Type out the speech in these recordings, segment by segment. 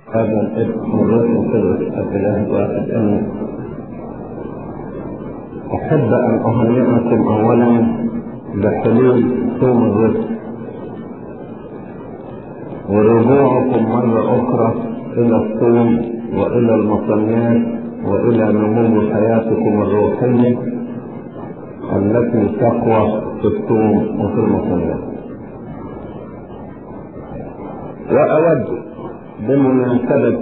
هذا الاسم الروح القدس الاله الواحد امين احب ان اهنئكم اولا بحلول صوم الرزق ورجوعكم مرة أخرى إلى الصوم وإلى المصليات وإلى نمو حياتكم الروحية التي تقوى في الصوم وفي المصليات وأود بمناسبة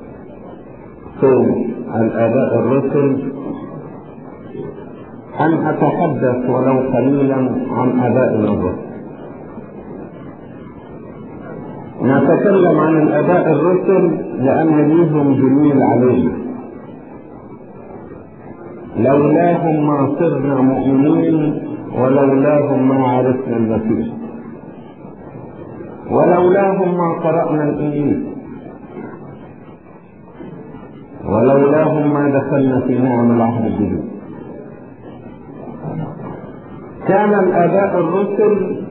صوم الآباء الرسل أن أتحدث ولو قليلا عن آبائنا الرسل نتكلم عن الآباء الرسل لأن ليهم جميل علينا لولاهم ما صرنا مؤمنين ولولاهم ما عرفنا المسيح ولولاهم ما قرأنا الإنجيل ولولاهم ما دخلنا في نعم العهد الجديد كان الآباء الرسل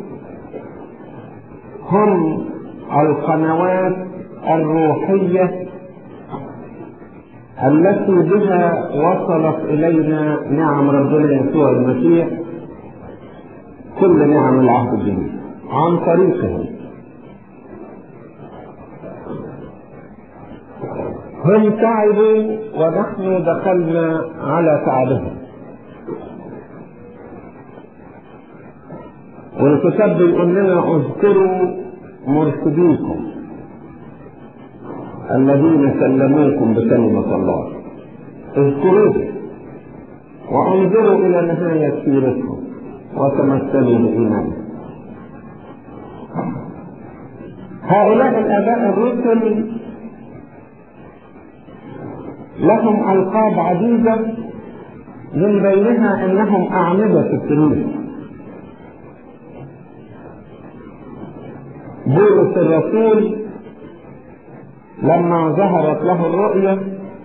هم القنوات الروحية التي بها وصلت إلينا نعم ربنا يسوع المسيح كل نعم العهد الجديد عن طريقهم هم تعبوا ونحن دخلنا على تعبهم والكتاب بيقول لنا اذكروا مرشديكم الذين سلموكم بكلمة الله اذكروه وانظروا الى نهاية سيرتهم وتمثلوا بإيمانهم هؤلاء الآباء الرسل لهم ألقاب عديدة من بينها أنهم أعمدة في الكنيسة بولس الرسول لما ظهرت له الرؤية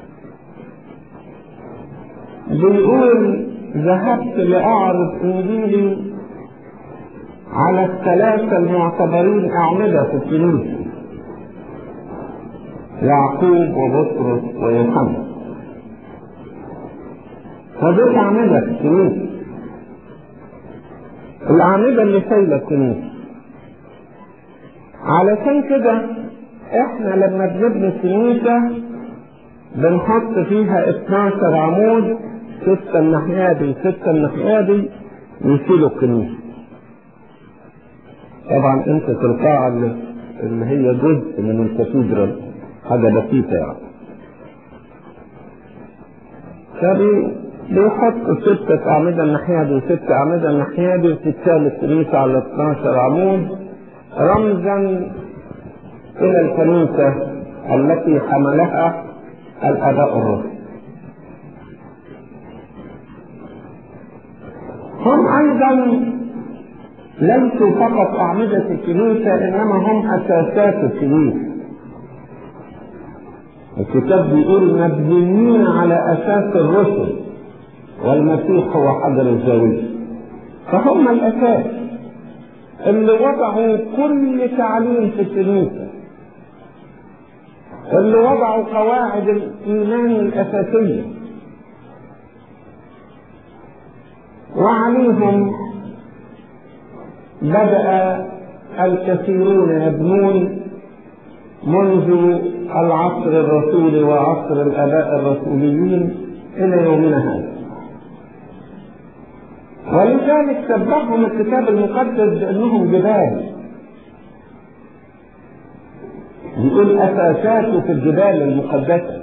بيقول ذهبت لأعرض إنجيلي على الثلاثة المعتبرين أعمدة في الكنيسة يعقوب وبطرس ويوحنا فدول أعمدة في الكنيسة الأعمدة اللي شايلة الكنيسة علشان كده احنا لما بنبني كنيسة بنحط فيها 12 عمود ستة الناحية دي وستة الناحية دي يشيلوا الكنيسة طبعا انت في القاعة اللي هي جزء من الكاتيدرال حاجة بسيطة يعني فبي بيحط ستة أعمدة الناحية دي وستة أعمدة الناحية دي وتتشال الكنيسة على 12 عمود رمزا إلى الكنيسة التي حملها الآباء الرسل هم أيضا ليسوا فقط أعمدة الكنيسة إنما هم أساسات الكنيسة الكتاب بيقول مبنيين على أساس الرسل والمسيح هو حجر الزاوية فهم الأساس اللي وضعوا كل تعليم في الكنيسة اللي وضعوا قواعد الإيمان الأساسية وعليهم بدأ الكثيرون يبنون منذ العصر الرسولي وعصر الآباء الرسوليين إلى يومنا هذا ولذلك سبحهم الكتاب المقدس بأنهم جبال يقول أساساته في الجبال المقدسة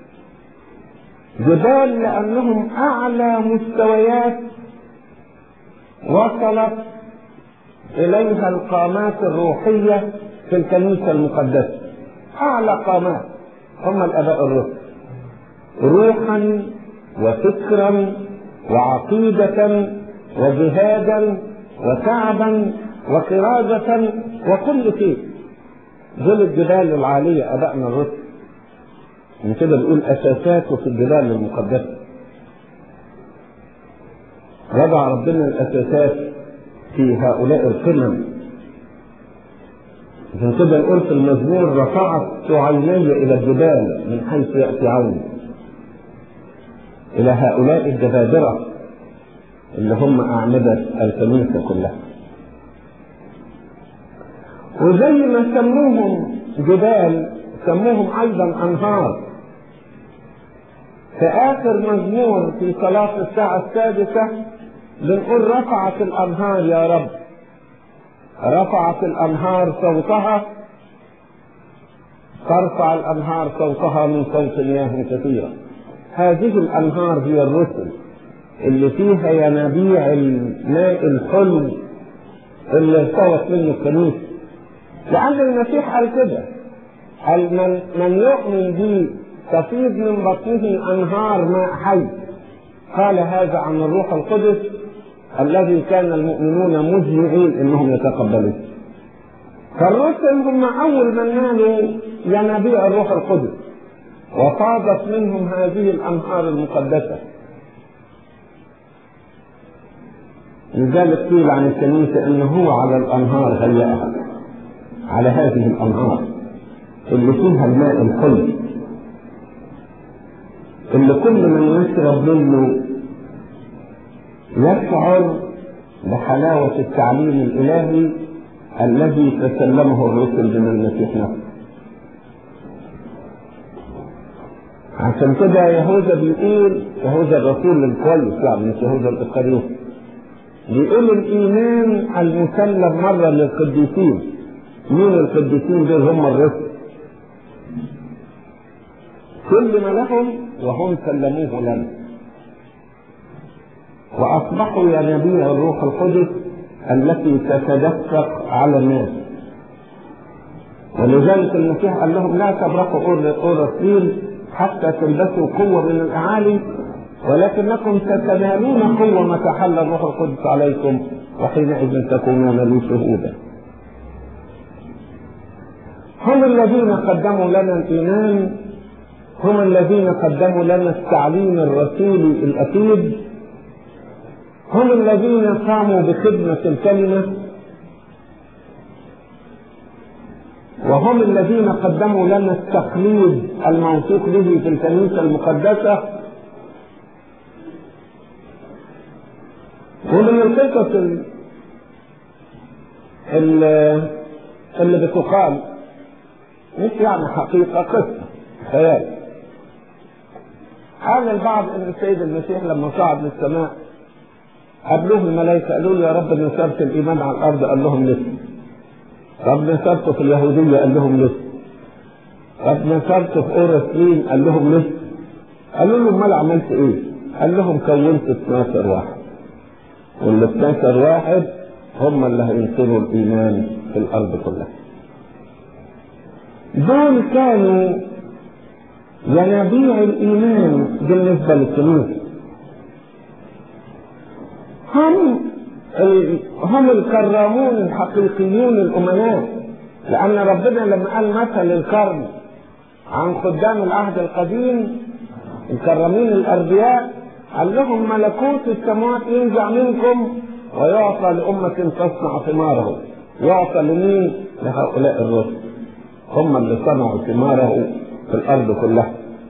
جبال لأنهم أعلى مستويات وصلت إليها القامات الروحية في الكنيسة المقدسة أعلى قامات هم الآباء الرسل روحا وفكرا وعقيدة وجهادا وتعبا وكرازة وكل شيء دول الجبال العالية أبائنا الرسل من كده بيقول أساساته في الجبال المقدسة وضع ربنا الأساسات في هؤلاء القمم عشان كده نقول في المزمور رفعت عيني الى الجبال من حيث ياتي عوني الى هؤلاء الجبابره اللي هم اعمده الكنيسه كلها وزي ما سموهم جبال سموهم ايضا انهار في اخر مزمور في صلاه الساعه السادسه بنقول رفعت الانهار يا رب رفعت الانهار صوتها ترفع الانهار صوتها من صوت مياه كثيره هذه الانهار هي الرسل اللي فيها ينابيع الماء الحلو اللي ارتوت منه الكنيسه لان المسيح قال كده قال من, من يؤمن بي تفيض من بطنه انهار ماء حي قال هذا عن الروح القدس الذي كان المؤمنون مجمعين انهم يتقبلوه فالرسل هم اول من نالوا ينابيع الروح القدس وفاضت منهم هذه الانهار المقدسه لذلك قيل عن الكنيسه انه هو على الانهار هيئها على هذه الانهار اللي فيها الماء الحلو اللي كل من يشرب منه يشعر بحلاوة التعليم الإلهي الذي تسلمه الرسل من المسيح نفسه. عشان كده يهوذا بيقول يهوذا الرسول الكويس يعني مش يهوذا الإسخريوطي بيقول الإيمان المسلم مرة للقديسين مين القديسين دول هم الرسل كل ما لهم وهم سلموه لنا واصبحوا ينابيع الروح القدس التي تتدفق على الناس ولذلك المسيح قال لهم لا تبرحوا اورسلين حتى تلبسوا قوه من الاعالي ولكنكم ستنالون قوه متى حل الروح القدس عليكم وحينئذ تكونون لي شهودا هم الذين قدموا لنا الايمان هم الذين قدموا لنا التعليم الرسولي الاكيد هم الذين قاموا بخدمة الكلمة وهم الذين قدموا لنا التقليد الموثوق به في الكنيسة المقدسة ومن القصص اللي بتقال مش يعني حقيقة قصة خيال قال البعض ان السيد المسيح لما صعد للسماء قابلوه الملائكة قالوا له يا رب نشرت الإيمان على الأرض قال لهم لسه طب نشرته في اليهودية قال لهم لسه طب نشرته في أورسلين قال لهم لسه قالوا له أمال عملت إيه؟ قال لهم كونت 12 واحد وال 12 واحد هم اللي هينصروا الإيمان في الأرض كلها دول كانوا ينابيع الإيمان بالنسبة للكنيسة هم هم الكرامون الحقيقيون الأمناء لأن ربنا لما قال مثل الكرم عن خدام العهد القديم الكرامين الأربياء قال لهم ملكوت السماوات ينزع منكم ويعطى لأمة تصنع ثماره يعطى لمين؟ لهؤلاء الرسل هم اللي صنعوا ثماره في الأرض كلها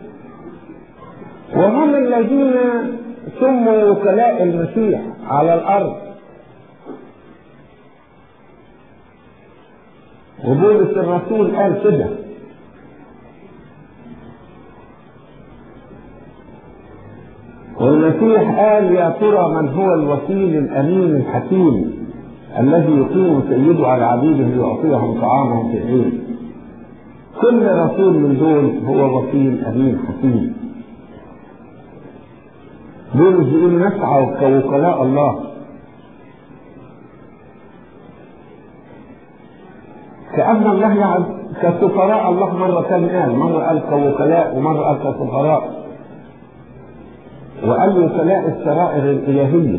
وهم الذين سموا وكلاء المسيح على الارض وبولس الرسول قال كده والمسيح قال يا ترى من هو الوكيل الامين الحكيم الذي يقيم سيده على عبيده ليعطيهم طعامهم في العيد كل رسول من دول هو وكيل امين حكيم دول يقول نسعى كوكلاء الله كأن الله يعني كسفراء الله مرة كان قال مرة قال كوكلاء ومرة قال كسفراء وقال وكلاء السرائر الإلهية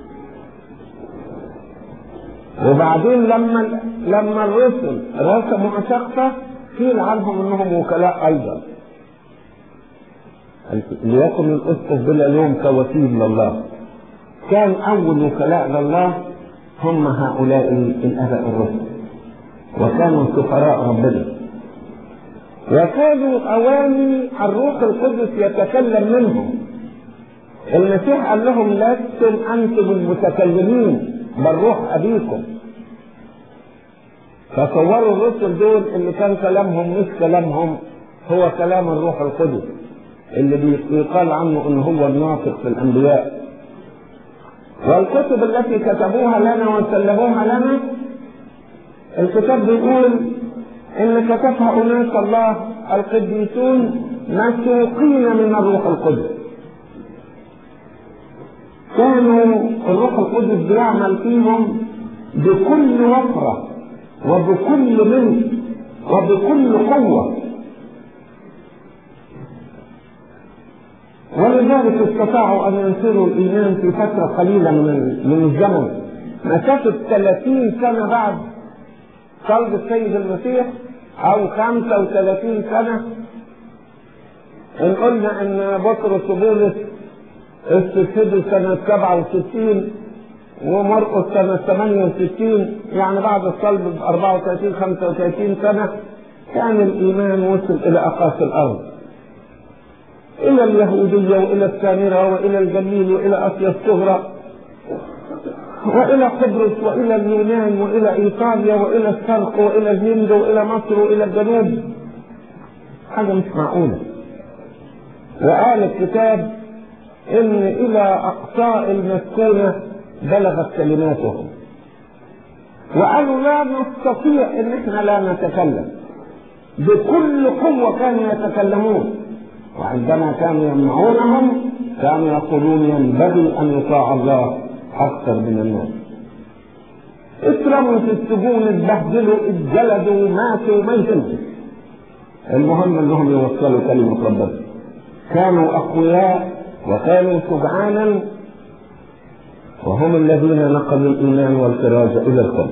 وبعدين لما لما الرسل رسموا أشقة قيل عنهم انهم وكلاء ايضا ليكن الاسقف بلا لوم كوكيل لله كان اول وكلاء لله هم هؤلاء الاباء الرسل وكانوا سفراء ربنا وكانوا أواني الروح القدس يتكلم منهم المسيح قال لهم لستم أنتم المتكلمين بل روح أبيكم تصوروا الرسل دول اللي كان كلامهم مش كلامهم هو كلام الروح القدس اللي بيقال عنه ان هو الناطق في الانبياء والكتب التي كتبوها لنا وسلموها لنا الكتاب بيقول ان كتبها اناس الله القديسون مسوقين من الروح القدس كانوا الروح القدس بيعمل فيهم بكل وفره وبكل ملك وبكل قوه ولذلك استطاعوا ان ينشروا الايمان في فتره قليله من من الزمن مسافه 30 سنه بعد صلب السيد المسيح او 35 سنه ان قلنا ان بطرس وبولس استشهدوا سنه 67 ومرقس سنه 68 يعني بعد الصلب ب 34 35 سنه كان الايمان وصل الى اقاصي الارض إلى اليهودية وإلى السامرة وإلى الجليل وإلى آسيا الصغرى وإلى قبرص وإلى اليونان وإلى إيطاليا وإلى الشرق وإلى الهند وإلى مصر وإلى الجنوب حاجة مش معقولة وقال الكتاب إن إلى أقصاء المسكونة بلغت كلماتهم وقالوا لا نستطيع إن إحنا لا نتكلم بكل قوة كانوا يتكلمون وعندما كانوا يمنعونهم كانوا يقولون ينبغي ان يطاع الله اكثر من الناس اترموا في السجون اتبهدلوا اتجلدوا ماتوا ما يهمش المهم انهم يوصلوا كلمه ربنا كانوا اقوياء وكانوا شجعانا وهم الذين نقلوا الايمان والكرازه الى الكل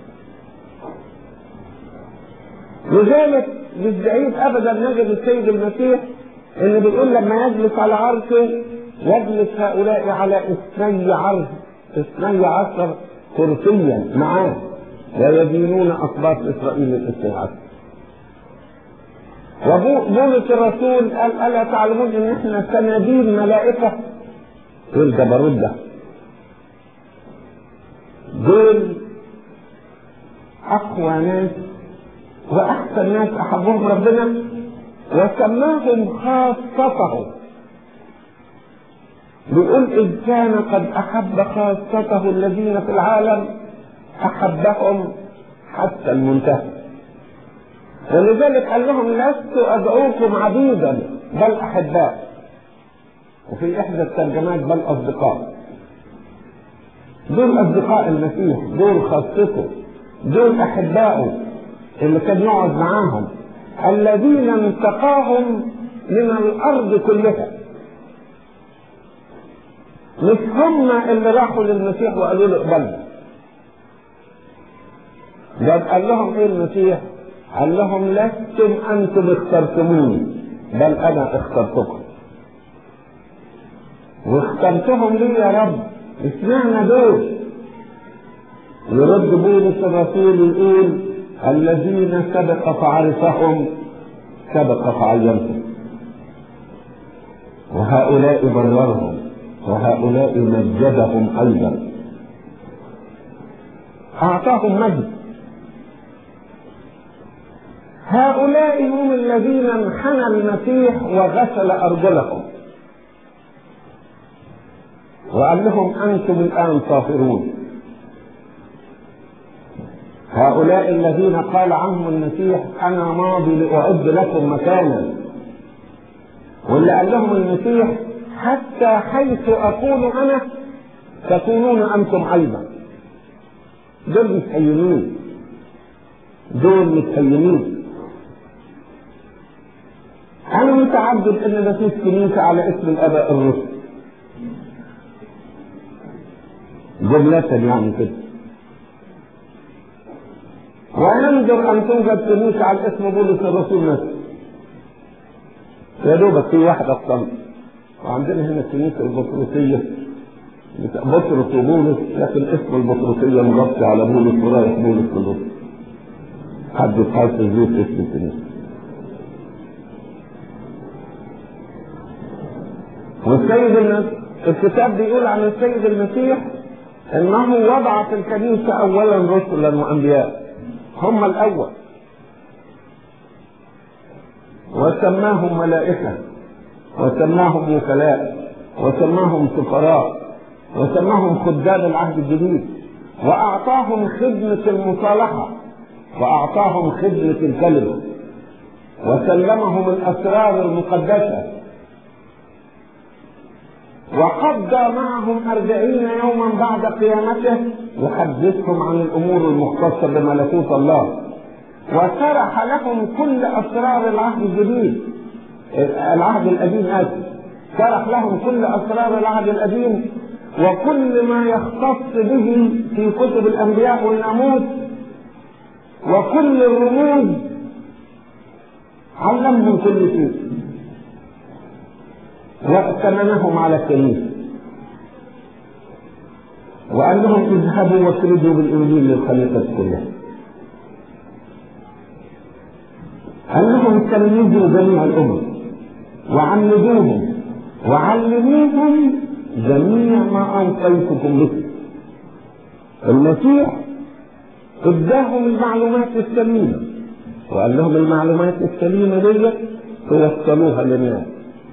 لذلك مش بعيد ابدا نجد السيد المسيح اللي بيقول لما يجلس على عرشه يجلس هؤلاء على اثني عرش اثني عشر كرسيا معاه ويدينون اسباط اسرائيل الاثني عشر وبولس الرسول قال الا تعلمون ان احنا سنادين ملائكه ايه الجبروت ده دول اقوى ناس واحسن ناس احبهم ربنا وسماهم خاصته بيقول إذ كان قد أحب خاصته الذين في العالم أحبهم حتى المنتهى ولذلك قال لهم لست أدعوكم عبيدا بل أحباء وفي إحدى الترجمات بل أصدقاء دول أصدقاء المسيح دول خاصته دول أحبائه اللي كان يقعد معاهم الذين انتقاهم من الارض كلها مش هم اللي راحوا للمسيح وقالوا له اقبلنا ده قال لهم ايه المسيح قال لهم لستم انتم اخترتموني بل انا اخترتكم واخترتهم لي يا رب اشمعنى دول يرد بولس الرسول يقول الذين سبق فعرفهم سبق فعينهم وهؤلاء بررهم وهؤلاء مجدهم ايضا اعطاهم مجد هؤلاء هم الذين انحنى المسيح وغسل ارجلهم وقال لهم انتم الان طاهرون هؤلاء الذين قال عنهم المسيح انا ماضي لاعد لكم مكانا واللي قال لهم المسيح حتى حيث اكون انا تكونون انتم ايضا دول متهينين دول متهينين انا متعجب ان مفيش كنيسه على اسم الاباء الرسل جملة يعني كده وينظر ان توجد كنيسه على اسم بولس الرسول نفسه يا دوبك في واحد اصلا وعندنا هنا الكنيسه البطرسيه بطرس وبولس لكن اسم البطرسيه مغطي على بولس ورايح بولس لبطرس حد يتحاسس بيه في اسم الكنيسة والسيد المسيح الكتاب بيقول عن السيد المسيح انه وضع في الكنيسة اولا رسلا وانبياء هم الاول وسماهم ملائكة وسماهم وكلاء وسماهم سفراء وسماهم خدام العهد الجديد واعطاهم خدمة المصالحة واعطاهم خدمة الكلمة وسلمهم الاسرار المقدسة وقضى معهم أربعين يوما بعد قيامته يحدثهم عن الأمور المختصة بملكوت الله وشرح لهم كل أسرار العهد الجديد العهد القديم آسف شرح لهم كل أسرار العهد القديم وكل ما يختص به في كتب الأنبياء والناموس وكل الرموز علمهم كل شيء وائتمنهم على الكنيسة وقال لهم اذهبوا واسردوا بالإنجيل للخليقة كلها قال لهم تلمذوا جميع الأمم وعمدوهم وعلموهم جميع ما أوصيتكم به المسيح اداهم المعلومات السليمة وقال لهم المعلومات السليمة دي توصلوها للناس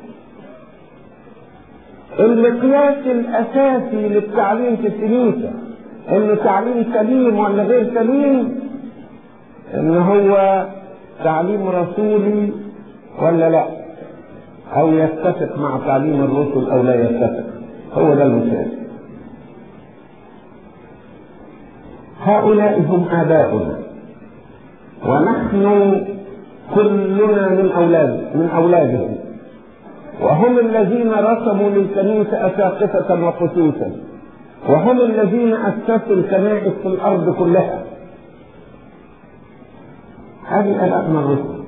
المقياس الاساسي للتعليم في الكنيسه انه تعليم سليم ولا غير سليم ان هو تعليم رسولي ولا لا او يتفق مع تعليم الرسل او لا يتفق هو ده المثال هؤلاء هم اباؤنا ونحن كلنا من اولاد من اولادهم وهم الذين رسموا للكنيسة أساقفة وخصوصا وهم الذين أسسوا الكنائس في الأرض كلها هذه آبائنا الرسل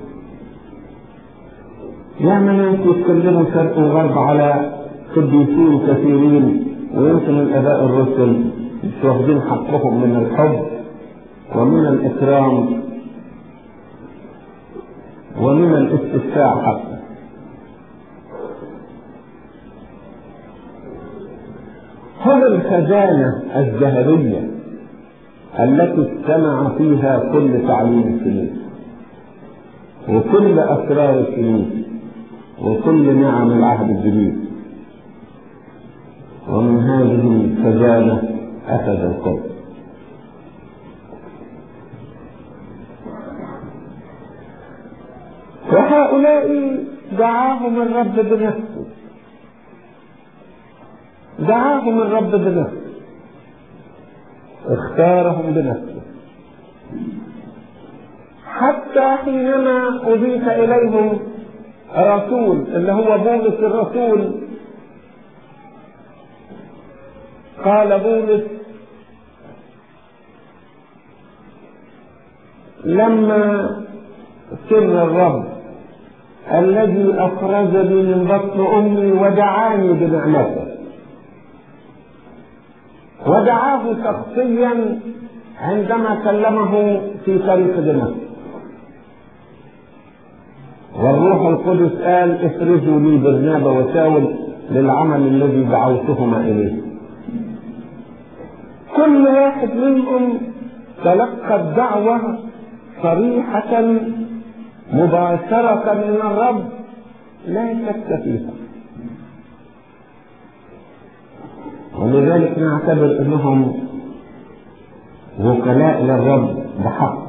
يا ناس يتكلموا شرق وغرب على قديسين كثيرين ويمكن الآباء الرسل مش واخدين حقهم من الحب ومن الإكرام ومن الاستشفاع حتى هم الخزانة الذهبية التي اجتمع فيها كل تعليم الكنيسة وكل أسرار الكنيسة وكل نعم العهد الجديد ومن هذه الخزانة أخذ الكل وهؤلاء دعاهم الرب بنفسه دعاهم الرب بنفسه اختارهم بنفسه حتى حينما أضيف إليهم رسول اللي هو بولس الرسول قال بولس لما سر الرب الذي أخرجني من بطن أمي ودعاني بنعمته ودعاه شخصيا عندما كلمه في طريق دمشق والروح القدس قال افرزوا لي برنابا وشاول للعمل الذي دعوتهما اليه كل واحد منهم تلقى الدعوة صريحة مباشرة من الرب لا شك فيها ولذلك نعتبر انهم وكلاء للرب بحق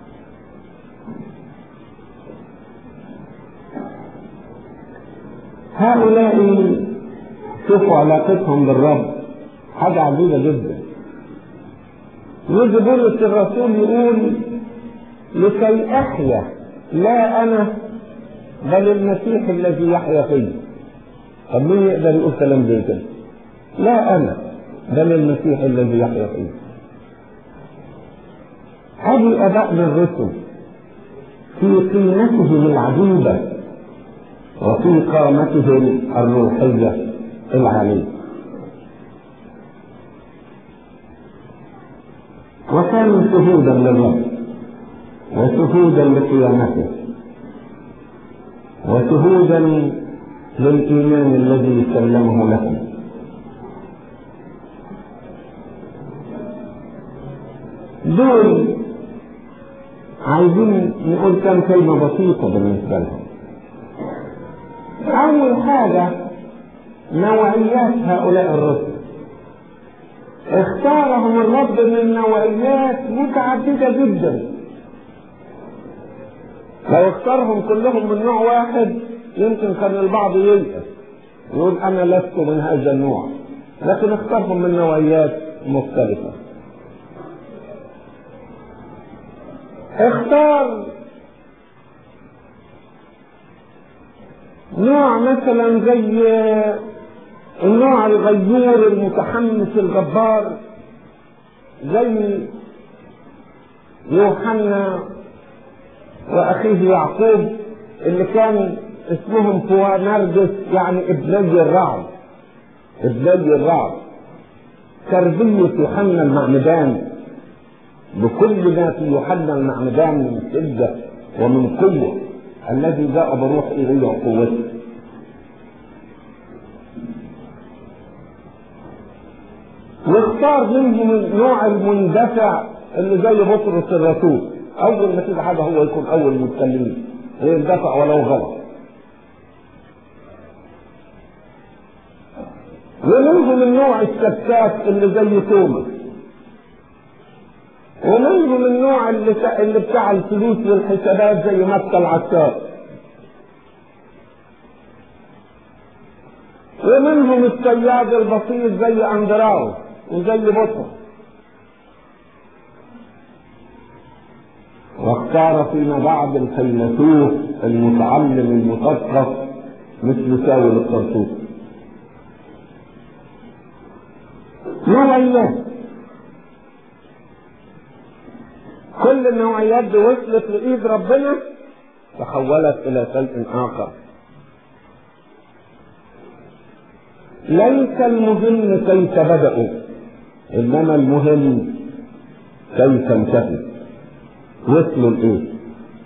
هؤلاء شوفوا علاقتهم بالرب حاجة عجيبة جدا يجي بولس الرسول يقول لكي أحيا لا أنا بل المسيح الذي يحيا فيه طب مين يقدر يقول كلام زي كده؟ لا أنا بل المسيح الذي يحيا فيه هذه أبائنا الرسل في قيمتهم العجيبة وفي قامتهم الروحية العالية وكانوا شهودا للرب وشهودا لقيامته وشهودا للإيمان الذي سلمه لكم دول عايزين نقول كم كلمة بسيطة بالنسبة لهم أول حاجة نوعيات هؤلاء الرسل اختارهم الرب من نوعيات متعددة جدا لو اختارهم كلهم من نوع واحد يمكن كان البعض ييأس يقول أنا لست من هذا النوع لكن اختارهم من نوعيات مختلفة اختار نوع مثلا زي النوع الغيور المتحمس الجبار زي يوحنا واخيه يعقوب اللي كان اسمهم فوانرجس يعني ابني الرعد ابني الرعد تربية يوحنا المعمدان بكل ما في يوحنا المعمدان من شدة ومن قوة الذي جاء بروح إليه وقوته واختار منهم النوع المندفع اللي زي بطرس الرسول اول ما تيجي حاجه هو يكون اول المتكلمين يندفع ولو غلط ومنهم النوع السكاك اللي زي توماس ومنهم النوع اللي اللي بتاع الفلوس والحسابات زي مكة العسار ومنهم الصياد البسيط زي اندراوس وزي بطرس واختار فيما بعد الفيلسوف المتعلم المثقف مثل ساول الطرطوس نوعيات كل النوعيات دي وصلت لإيد ربنا تحولت إلى شيء آخر ليس المهم كيف بدأوا إنما المهم كيف انتهوا وصلوا لإيه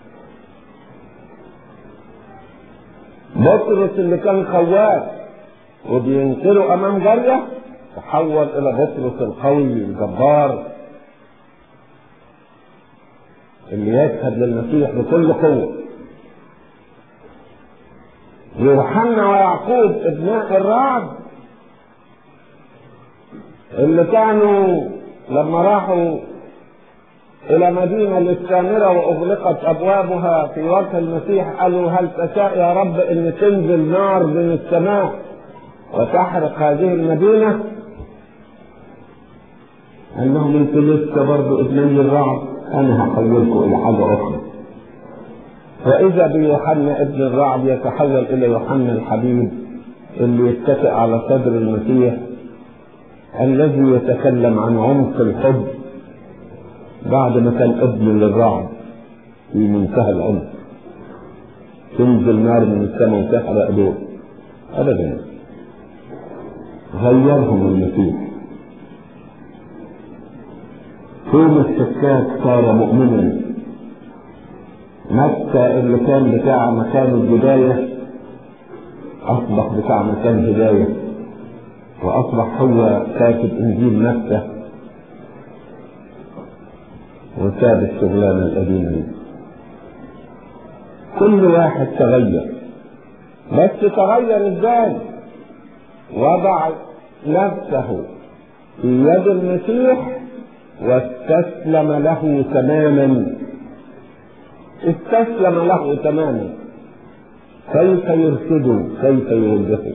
بطرس اللي كان خواف وبينكره أمام جارية تحول إلى بطرس القوي الجبار اللي يشهد للمسيح بكل قوة يوحنا ويعقوب ابناء الرعد اللي كانوا لما راحوا إلى مدينة للسامرة وأغلقت أبوابها في وجه المسيح قالوا هل تشاء يا رب أن تنزل نار من السماء وتحرق هذه المدينة؟ قال لهم انتوا لسه برضه ابني الرعد انا هحولكم الى حاجه اخرى فاذا بيوحنا ابن الرعد يتحول الى يوحنا الحبيب اللي يتكئ على صدر المسيح الذي يتكلم عن عمق الحب بعد ما كان ابن للرعد في منتهى العمق تنزل نار من السماء وتحرق دول ابدا غيرهم المسيح توم السكاك صار مؤمنا مكة اللي كان بتاع مكان البداية أصبح بتاع مكان هداية وأصبح هو كاتب إنجيل مكة وساب الشغلانة القديمة دي كل واحد تغير بس تغير ازاي وضع نفسه في يد المسيح واستسلم له تماما استسلم له تماما كيف يرشده كيف يوجهه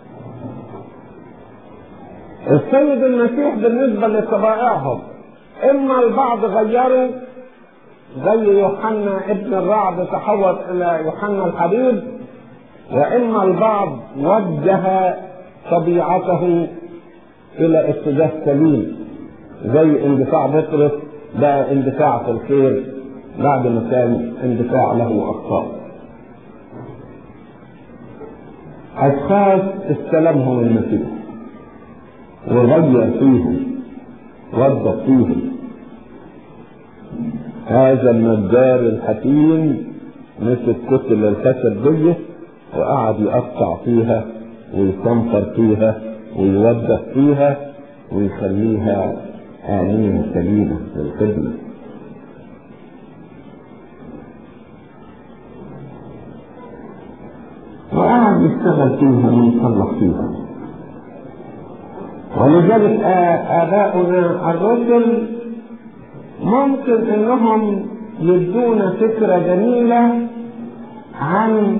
السيد المسيح بالنسبة لطبائعهم إما البعض غيروا زي يوحنا ابن الرعد تحول إلى يوحنا الحبيب وإما البعض وجه طبيعته إلى اتجاه سليم زي اندفاع بطرس بقى اندفاع في الخير بعد ما كان اندفاع له اخطاء اشخاص استلمهم المسيح وغير فيهم وضب فيهم هذا النجار الحكيم مسك كتل الخشب دي وقعد يقطع فيها ويصنفر فيها ويوضح فيها ويخليها آلية سليمة للخدمة وقعد يشتغل فيها ويصلح فيها ولذلك آباؤنا الرسل ممكن انهم يدونا فكرة جميلة عن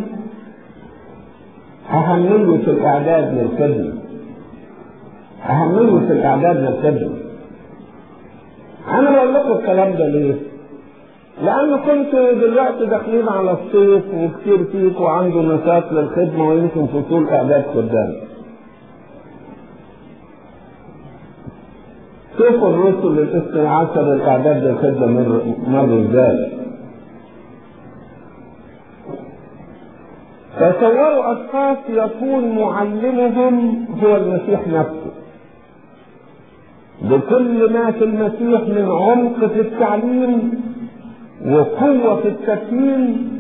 أهمية الإعداد للخدمة أهمية الإعداد للخدمة أنا بقول لكم الكلام ده ليه؟ لأن كنت دلوقتي داخلين على الصيف وكتير فيكم عنده مسات للخدمة ويمكن فصول إعداد قدام. شوفوا الرسل الاثنى عشر الإعداد للخدمة مر مر إزاي. تصوروا أشخاص يكون معلمهم هو المسيح نفسه. بكل ما في المسيح من عمق في التعليم وقوة في التكوين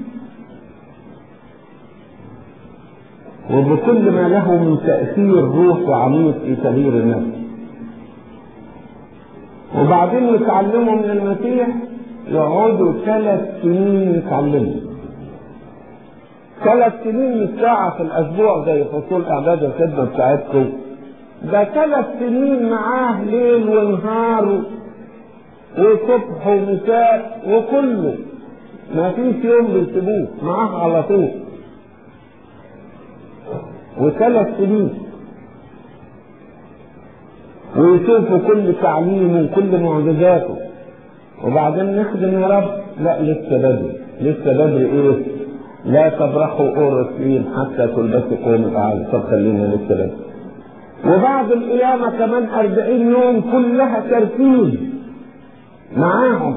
وبكل ما له من تأثير روحي عميق في تغيير النفس وبعدين يتعلموا من المسيح يقعدوا ثلاث سنين يتعلموا ثلاث سنين مش ساعة في الأسبوع زي فصول إعداد الخدمة بتاعتكم ده ثلاث سنين معاه ليل ونهار وصبح ومساء وكله ما فيش يوم بيسيبوه معاه على طول وثلاث سنين ويشوفوا كل تعليمه وكل معجزاته وبعدين نخدم يا رب لا لسه بدري لسه بدري ايه لا تبرحوا اورسلين حتى تلبسوا قوم الاعلى طب خلينا لسه بدري وبعد القيامة كمان أربعين يوم كلها تركيز معاهم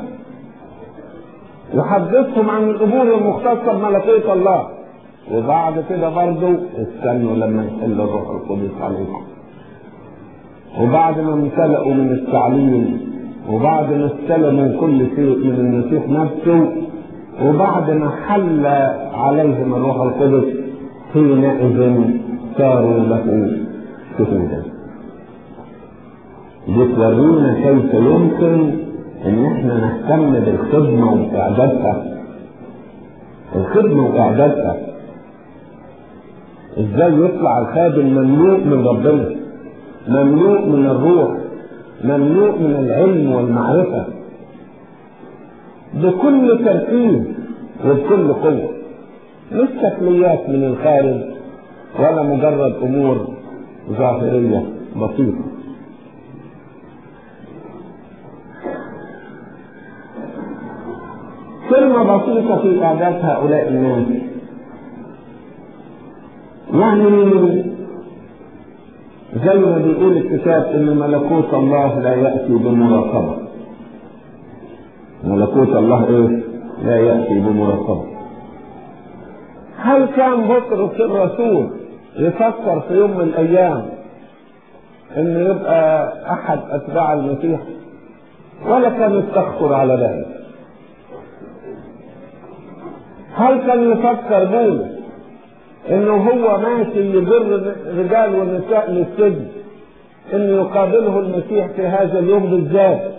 يحدثهم عن الامور المختصه بملكوت الله وبعد كده برضه استنوا لما يحل الروح القدس عليكم وبعد ما امتلأوا من التعليم وبعد ما استلموا كل شيء من المسيح نفسه وبعد ما حل عليهم الروح القدس حينئذ صاروا له شهودا بتورينا كيف يمكن ان احنا نهتم بالخدمه واعدادها الخدمه واعدادها ازاي يطلع الخادم مملوء من ربنا مملوء من الروح مملوء من العلم والمعرفه بكل تركيز وبكل قوه مش شكليات من الخارج ولا مجرد امور ظاهريه بسيطه كلمة بسيطة في إعداد هؤلاء الناس يعني زي ما بيقول الكتاب إن ملكوت الله لا يأتي بمراقبة ملكوت الله إيه؟ لا يأتي بمراقبة هل كان بطرس الرسول يفكر في يوم من الأيام إنه يبقى أحد أتباع المسيح ولا كان يستخطر على ذلك هل كان يفكر بولس انه هو ماشي يجر الرجال والنساء للسجن انه يقابله المسيح في هذا اليوم بالذات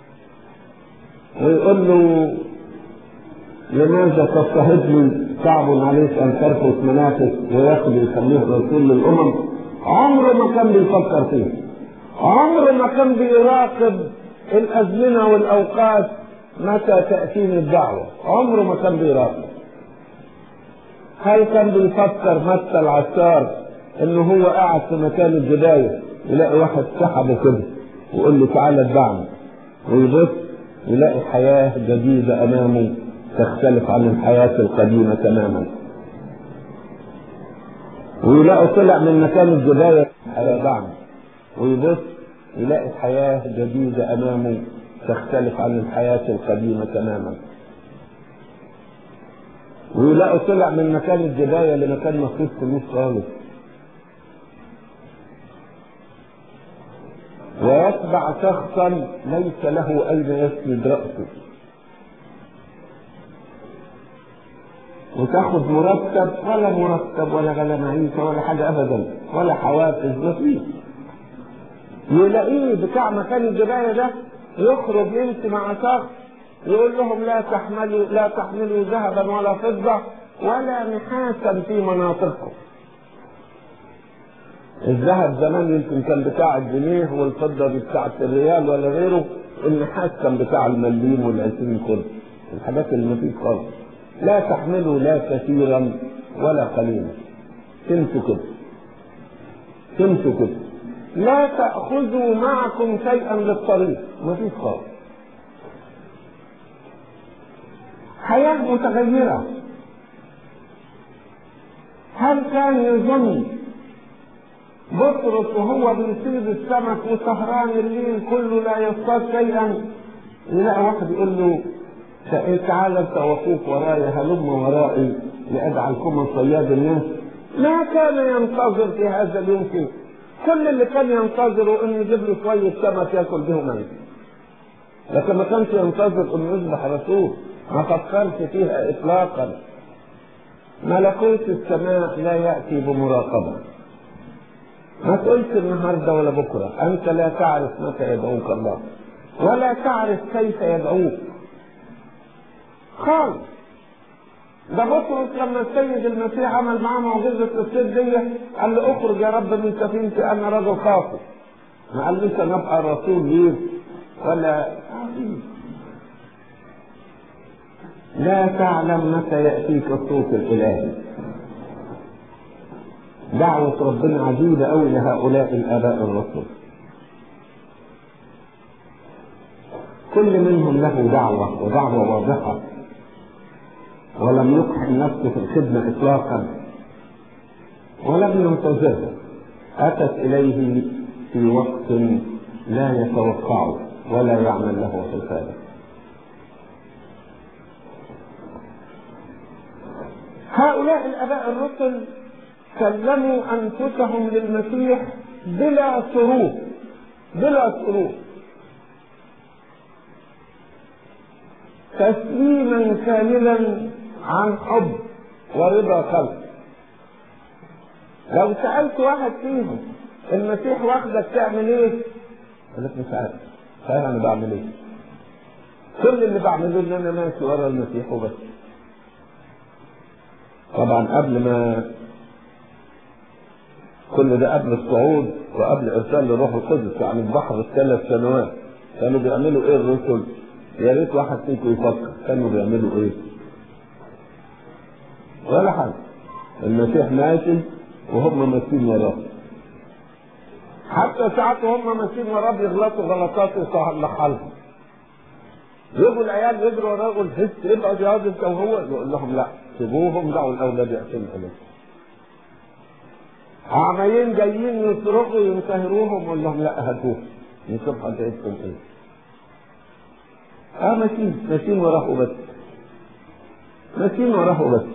ويقول له لماذا تضطهدني صعب عليك ان ترفض منافس وياخذ يخليه رسول للامم عمره ما كان بيفكر فيه عمره ما كان بيراقب الازمنه والاوقات متى تاتيني الدعوه عمره ما كان بيراقب هل كان بيفكر متى العسار انه هو قاعد في مكان الجباية يلاقي واحد سحبه كده ويقول له تعالى اتبعني ويبص يلاقي حياة جديدة أمامه تختلف عن الحياة القديمة تماما ويلاقي طلع من مكان الجباية حياة بعد ويبص يلاقي حياة جديدة أمامه تختلف عن الحياة القديمة تماما ويلاقوا طلع من مكان الجباية لمكان ما فيهوش فلوس خالص ويتبع شخصا ليس له أين يسند رأسه وتاخد مرتب ولا مرتب ولا غلا معيشة ولا حاجة أبدا ولا حوافز مفيش يلاقيه بتاع مكان الجباية ده يخرج يمشي مع شخص يقول لهم لا تحملوا لا تحملوا ذهبا ولا فضة ولا نحاسا في مناطقكم الذهب زمان يمكن كان بتاع الجنيه والفضة دي بتاعت الريال ولا غيره النحاس كان بتاع المليم والعشرين كله الحاجات اللي مفيش خالص لا تحملوا لا كثيرا ولا قليلا تمشوا كده تمشوا كده لا تأخذوا معكم شيئا للطريق مفيش خالص حياة متغيرة هل كان يظن بطرس وهو بيصيد السمك وسهران الليل كله لا يصطاد شيئا يلاقي واحد يقول له تعالى انت واخوك ورايا هلم ورائي لاجعلكما صياد الناس ما كان ينتظر في هذا اليوم شيء كل اللي كان ينتظره انه يجيب له شويه سمك ياكل بهم انت لكن ما كانش ينتظر انه يصبح رسول ما فكرش فيها اطلاقا ملكوت السماء لا ياتي بمراقبه ما تقولش النهارده ولا بكره انت لا تعرف متى يدعوك الله ولا تعرف كيف يدعوك خالص ده بطرس لما السيد المسيح عمل معاه معجزه الصيد دي قال له اخرج يا رب من سفينتي انا رجل خاطئ ما قالوش انا ابقى رسول ليه ولا لا تعلم متى ياتيك الصوت الالهي دعوة ربنا عجيبة أوي لهؤلاء الآباء الرسل كل منهم له دعوة ودعوة واضحة ولم يقحم نفسه في الخدمة إطلاقا ولم ينتظرها أتت إليه في وقت لا يتوقعه ولا يعمل له حسابا هؤلاء الآباء الرسل سلموا انفسهم للمسيح بلا شروط بلا شروط تسليما كاملا عن حب ورضا خلق لو سالت واحد فيهم المسيح واخدك تعمل ايه؟ يقول لك مش عارف صحيح انا بعمل ايه؟ كل اللي بعمله ان انا ماشي ورا المسيح وبس طبعا قبل ما كل ده قبل الصعود وقبل ارسال الروح القدس يعني البحر الثلاث سنوات كانوا بيعملوا ايه الرسل؟ يا ريت واحد فيكم يفكر كانوا بيعملوا ايه؟ ولا حاجه المسيح ماشي وهم ماشيين وراه حتى ساعات وهم ماشيين وراه بيغلطوا غلطات يصلحها لهم يجوا العيال يجروا وراه يقول هس ابعد يا انت وهو يقول لهم لا سيبوهم دعوا الاولاد يحسنوا اليكم عمالين جايين يصرخوا ينتهروهم يقول لهم لا هاتوه نشوف حكايتكم ايه اه ماشيين ماشيين وراه بس ماشيين وراه بس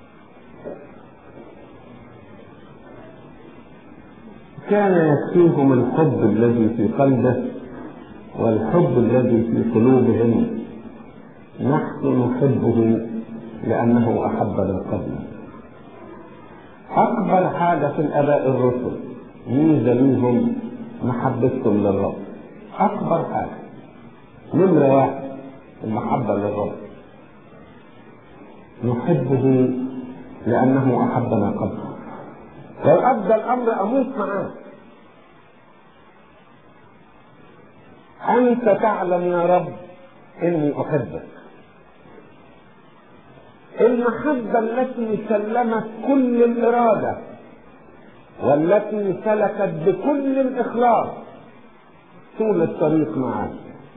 كان يكفيهم الحب الذي في قلبه والحب الذي في قلوبهم نحن نحبه لأنه أحبنا قبل أكبر حاجة في الآباء الرسل ميزة ليهم محبتهم للرب أكبر حاجة نمرة واحد المحبة للرب نحبه لأنه أحبنا قبل لو أدى الأمر أموت معاه أنت تعلم يا رب إني أحبك المحبة التي سلمت كل الإرادة والتي سلكت بكل الإخلاص طول الطريق معك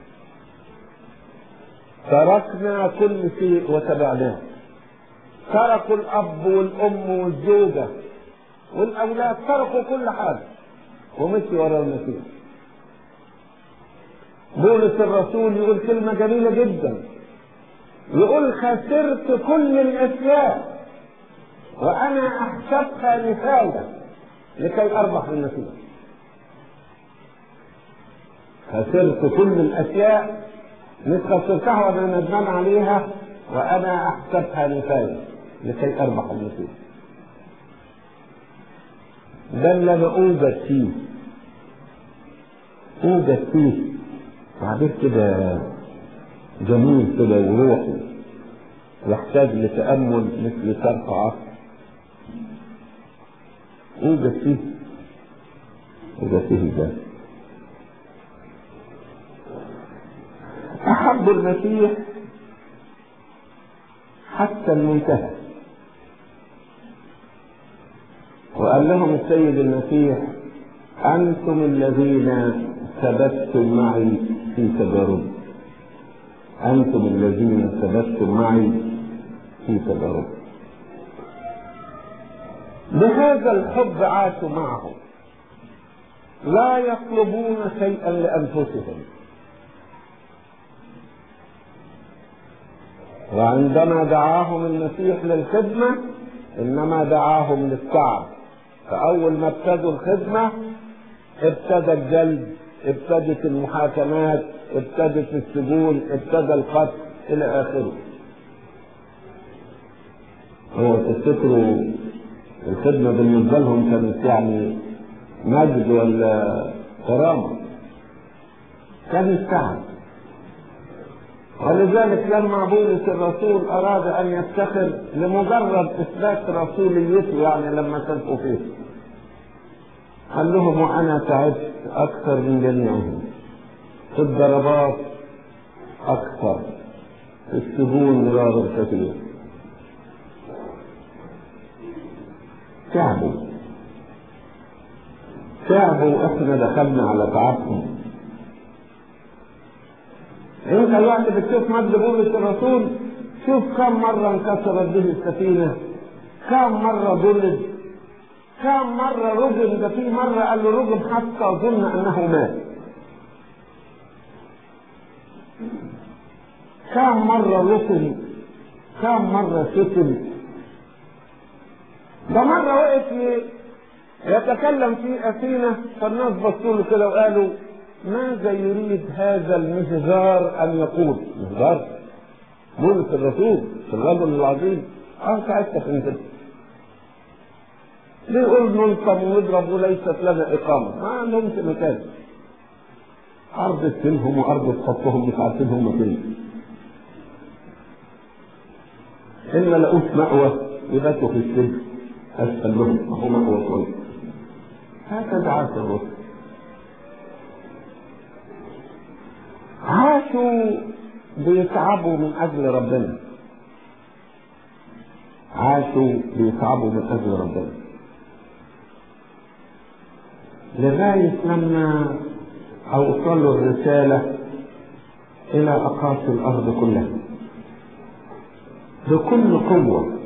تركنا كل شيء وتبعناه تركوا الأب والأم والزوجة والأولاد تركوا كل حاجة ومشي ورا المسيح بولس الرسول يقول كلمة جميلة جدا يقول خسرت كل الاشياء وانا احسبها نفايه لكي اربح المسيح خسرت كل الاشياء مش خسرتها وانا ندمان عليها وانا احسبها نفايه لكي اربح المسيح ده اللي انا اوجد فيه اوجد فيه تعبير كده جميل كده وروحي يحتاج لتأمل مثل شرح عصر اوجد فيه اوجد فيه ده أحب المسيح حتى المنتهى وقال لهم السيد المسيح أنتم الذين ثبتتم معي في تجارب أنتم الذين ثبتتم معي في تجارب بهذا الحب عاشوا معه لا يطلبون شيئا لأنفسهم وعندما دعاهم المسيح للخدمة إنما دعاهم للتعب فأول ما ابتدوا الخدمة ابتدى الجلد ابتدت المحاكمات ابتدت السجون ابتدى القتل إلى آخره هو تفتكروا الخدمة بالنسبة لهم كانت يعني مجد ولا كرامة كانت تعب ولذلك لما بولس الرسول أراد أن يفتخر لمجرد إثبات رسوليته يعني لما تلقوا فيه قال لهم وأنا تعبت أكثر من جميعهم في الضربات أكثر في السجون مرارا كثير تعبوا تعبوا احنا دخلنا على تعبهم انت الوقت بتشوف مجد بولس الرسول شوف كم مرة انكسرت به السفينة كم مرة ضرب كم مرة رجم ده في مرة قال له رجم حتى ظن انه مات كم مرة رسل كم مرة ستل ده مرة وقف يتكلم في أثينا فالناس بصوا له كده وقالوا ماذا يريد هذا المهجار أن يقول؟ مهجار بولس الرسول الرجل العظيم اه ساعتها فهمت بيقول ننصب ونضرب وليست لنا إقامة ما عندهمش مكان أرض سنهم وأرض خطهم مش عارفين هم فين إن لقوش مأوى يباتوا في السجن أسفل لهم أهو مأوى كويس هكذا عاش الرسل عاشوا بيتعبوا من أجل ربنا عاشوا بيتعبوا من أجل ربنا لغاية لما أوصلوا الرسالة إلى أقاصي الأرض كلها بكل قوة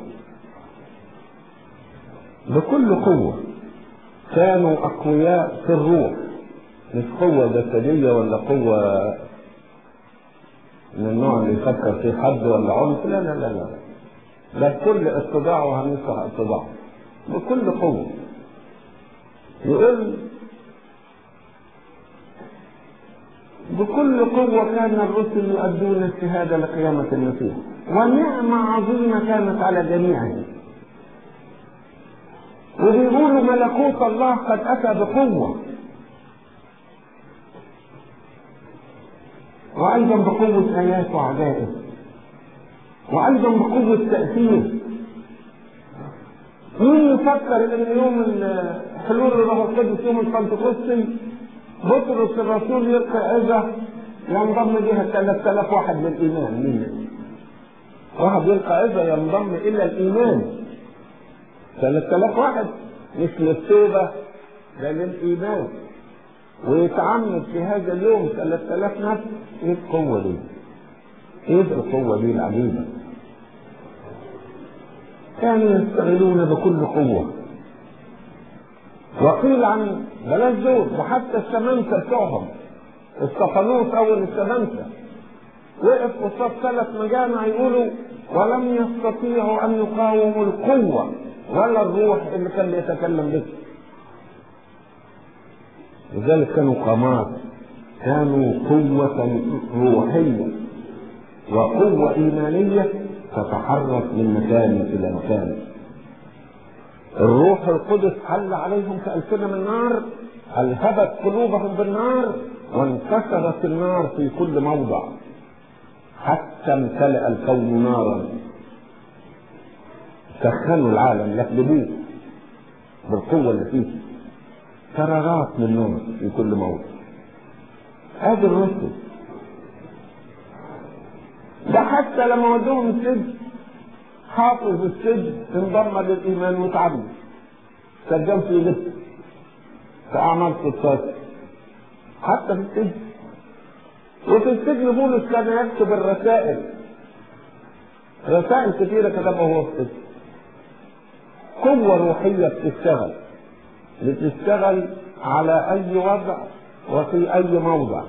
بكل قوة كانوا أقوياء في الروح مش قوة جسدية ولا قوة من النوع اللي يفكر في حد ولا عنف لا لا لا لا ده بكل استطاع وهنشرح استطاع بكل قوة يقول بكل قوة كان الرسل يؤدون الشهادة لقيامة المسيح ونعمة عظيمة كانت على جميعهم وبيقولوا ملكوت الله قد أتى بقوة وأيضا بقوة آيات وعجائب وأيضا بقوة تأثير مين يفكر ان يوم حلول الروح القدس يوم البنتكوستي بطرس الرسول يلقي عزة ينضم بها 3000 واحد للإيمان مين؟ واحد يلقى عزة ينضم إلى الإيمان 3000 واحد مش للتوبة ده للإيمان ويتعمد في هذا اليوم 3000 نفس ايه القوة دي؟ ايه القوة دي العجيبة؟ كانوا يستغلون بكل قوة وقيل عن بلاش دول وحتى السمامسة بتوعهم استفانوس أول السمامسة وقف قصاد ثلاث مجامع يقولوا ولم يستطيعوا أن يقاوموا القوة ولا الروح اللي كان بيتكلم به لذلك كانوا قامات كانوا قوة روحية وقوة إيمانية تتحرك من مكان الى مكان الروح القدس حل عليهم كألسنة من نار ألهبت قلوبهم بالنار وانتشرت النار في كل موضع حتى امتلأ الكون نارا سخنوا العالم يقلبوه بالقوة اللي فيه قرارات من نار في كل موضع هذه الرسل ده حتى لما ودوهم السجن حافظ السجن انضم للايمان وتعبد سجل في لبس في اعمال 16 حتى في السجن وفي السجن بولس كان يكتب الرسائل رسائل كثيره كتبها هو في السجن قوة روحية بتشتغل بتشتغل على أي وضع وفي أي موضع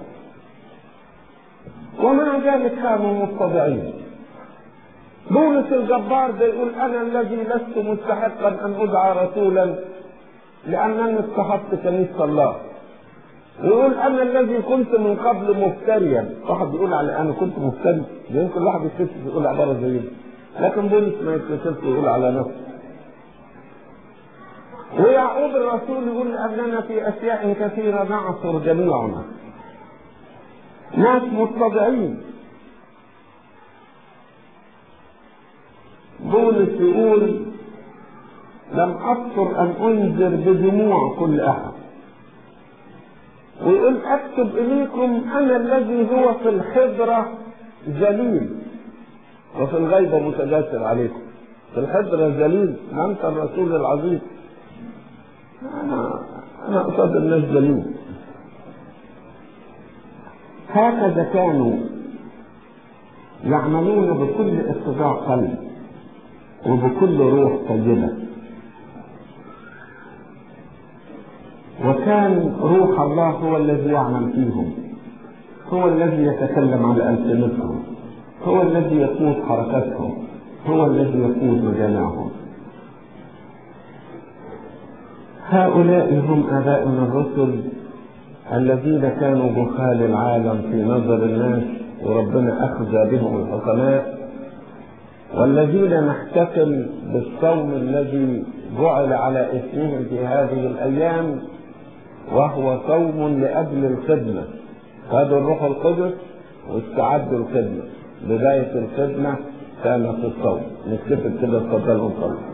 ومع ذلك كانوا متضعين بولس الجبار ده يقول انا الذي لست مستحقا ان ادعى رسولا لانني استحقت كنيسه الله يقول انا الذي كنت من قبل مفتريا واحد يقول على انا كنت مفتري يمكن واحد يتكسف يقول عباره زي دي لكن بولس ما يتكسفش يقول على نفسه ويعقوب الرسول يقول اننا في اشياء كثيره نعصر جميعنا ناس متضعين بولس يقول لم أذكر أن أنذر بدموع كل أحد ويقول أكتب إليكم أنا الذي هو في الحضرة ذليل وفي الغيبة متجسر عليكم في الحضرة ذليل ما أنت الرسول العظيم أنا أنا قصاد الناس ذليل هكذا كانوا يعملون بكل اتباع قلب وبكل روح طيبة وكان روح الله هو الذي يعمل فيهم هو الذي يتكلم على ألسنتهم هو الذي يقود حركتهم هو الذي يقود مجامعهم هؤلاء هم آباؤنا الرسل الذين كانوا جهال العالم في نظر الناس وربنا أخذ بهم الحكماء والذين نحتفل بالصوم الذي جعل على اسمهم في هذه الأيام وهو صوم لأجل الخدمة خدوا الروح القدس واستعدوا الخدمة بداية الخدمة كانت الصوم نكتفل كده اتفضلوا نصلي